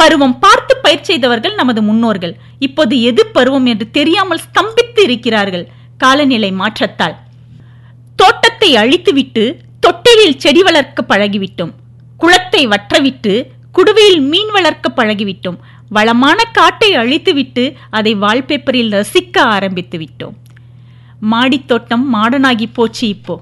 பருவம் பார்த்து பயிர் செய்தவர்கள் நமது முன்னோர்கள் இப்போது எது பருவம் என்று தெரியாமல் ஸ்தம்பித்து இருக்கிறார்கள் காலநிலை மாற்றத்தால் தோட்டத்தை அழித்துவிட்டு தொட்டிலில் செடி வளர்க்க பழகிவிட்டோம் குளத்தை வற்றவிட்டு குடுவையில் மீன் வளர்க்க பழகிவிட்டோம் வளமான காட்டை அழித்துவிட்டு அதை வால்பேப்பரில் ரசிக்க ஆரம்பித்து விட்டோம் மாடித்தோட்டம் மாடனாகி போச்சு இப்போ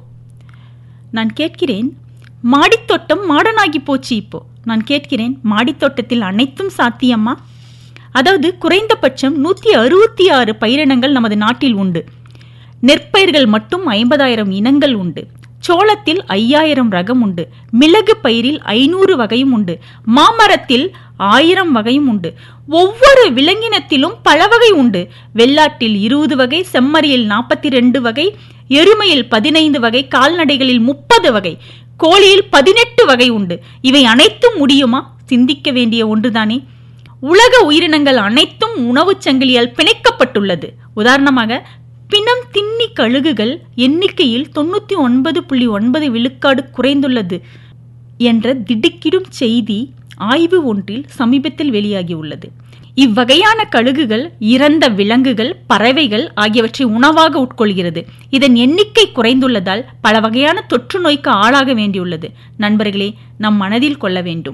நான் கேட்கிறேன் மாடித்தோட்டம் மாடனாகி போச்சு இப்போ நான் கேட்கிறேன் மாடித்தோட்டத்தில் அனைத்தும் சாத்தியமா அதாவது குறைந்தபட்சம் நூற்றி அறுபத்தி ஆறு பயிரினங்கள் நமது நாட்டில் உண்டு நெற்பயிர்கள் மட்டும் ஐம்பதாயிரம் இனங்கள் உண்டு சோளத்தில் ஐயாயிரம் ரகம் உண்டு மிளகு பயிரில் ஐநூறு வகையும் உண்டு மாமரத்தில் ஆயிரம் வகையும் உண்டு ஒவ்வொரு விலங்கினத்திலும் பல வகை உண்டு வெள்ளாட்டில் இருபது வகை செம்மறியில் நாற்பத்தி ரெண்டு வகை எருமையில் பதினைந்து வகை கால்நடைகளில் முப்பது வகை கோழியில் பதினெட்டு வகை உண்டு இவை அனைத்தும் முடியுமா சிந்திக்க வேண்டிய ஒன்றுதானே உலக உயிரினங்கள் அனைத்தும் உணவுச் சங்கிலியால் பிணைக்கப்பட்டுள்ளது உதாரணமாக பிணம் தின்னி கழுகுகள் எண்ணிக்கையில் தொண்ணூத்தி ஒன்பது புள்ளி ஒன்பது விழுக்காடு குறைந்துள்ளது என்ற திடுக்கிடும் செய்தி ஆய்வு ஒன்றில் சமீபத்தில் வெளியாகியுள்ளது இவ்வகையான கழுகுகள் இறந்த விலங்குகள் பறவைகள் ஆகியவற்றை உணவாக உட்கொள்கிறது இதன் எண்ணிக்கை குறைந்துள்ளதால் பல வகையான தொற்று நோய்க்கு ஆளாக வேண்டியுள்ளது நண்பர்களே நம் மனதில் கொள்ள வேண்டும்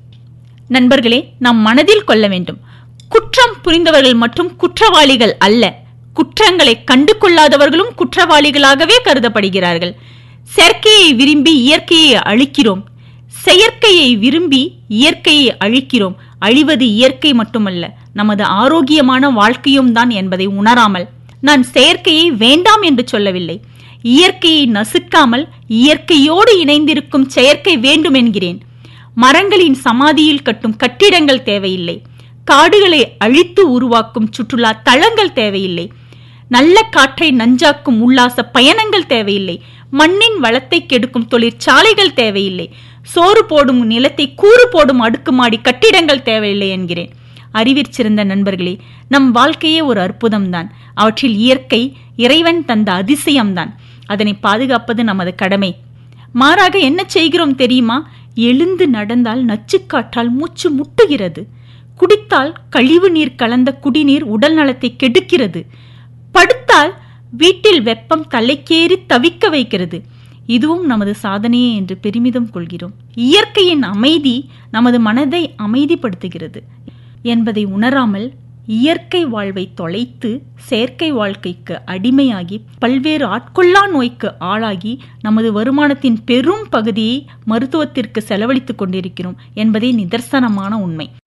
நண்பர்களே நாம் மனதில் கொள்ள வேண்டும் குற்றம் புரிந்தவர்கள் மற்றும் குற்றவாளிகள் அல்ல குற்றங்களை கண்டு கொள்ளாதவர்களும் குற்றவாளிகளாகவே கருதப்படுகிறார்கள் செயற்கையை விரும்பி இயற்கையை அழிக்கிறோம் செயற்கையை விரும்பி இயற்கையை அழிக்கிறோம் அழிவது இயற்கை மட்டுமல்ல நமது ஆரோக்கியமான வாழ்க்கையும் தான் என்பதை உணராமல் நான் செயற்கையை வேண்டாம் என்று சொல்லவில்லை இயற்கையை நசுக்காமல் இயற்கையோடு இணைந்திருக்கும் செயற்கை வேண்டும் என்கிறேன் மரங்களின் சமாதியில் கட்டும் கட்டிடங்கள் தேவையில்லை காடுகளை அழித்து உருவாக்கும் சுற்றுலா தளங்கள் தேவையில்லை நல்ல காற்றை நஞ்சாக்கும் உல்லாச பயணங்கள் தேவையில்லை மண்ணின் வளத்தை கெடுக்கும் தொழிற்சாலைகள் தேவையில்லை சோறு போடும் நிலத்தை கூறு போடும் அடுக்குமாடி கட்டிடங்கள் தேவையில்லை என்கிறேன் அறிவிற்சிறந்த நண்பர்களே நம் வாழ்க்கையே ஒரு அற்புதம்தான் அவற்றில் இயற்கை இறைவன் தந்த அதிசயம்தான் அதனை பாதுகாப்பது நமது கடமை மாறாக என்ன செய்கிறோம் தெரியுமா எழுந்து நடந்தால் நச்சுக்காற்றால் மூச்சு முட்டுகிறது குடித்தால் கழிவு நீர் கலந்த குடிநீர் உடல் நலத்தை கெடுக்கிறது படுத்தால் வீட்டில் வெப்பம் தலைக்கேறி தவிக்க வைக்கிறது இதுவும் நமது சாதனையே என்று பெருமிதம் கொள்கிறோம் இயற்கையின் அமைதி நமது மனதை அமைதிப்படுத்துகிறது என்பதை உணராமல் இயற்கை வாழ்வை தொலைத்து செயற்கை வாழ்க்கைக்கு அடிமையாகி பல்வேறு ஆட்கொள்ளா நோய்க்கு ஆளாகி நமது வருமானத்தின் பெரும் பகுதியை மருத்துவத்திற்கு செலவழித்துக் கொண்டிருக்கிறோம் என்பதே நிதர்சனமான உண்மை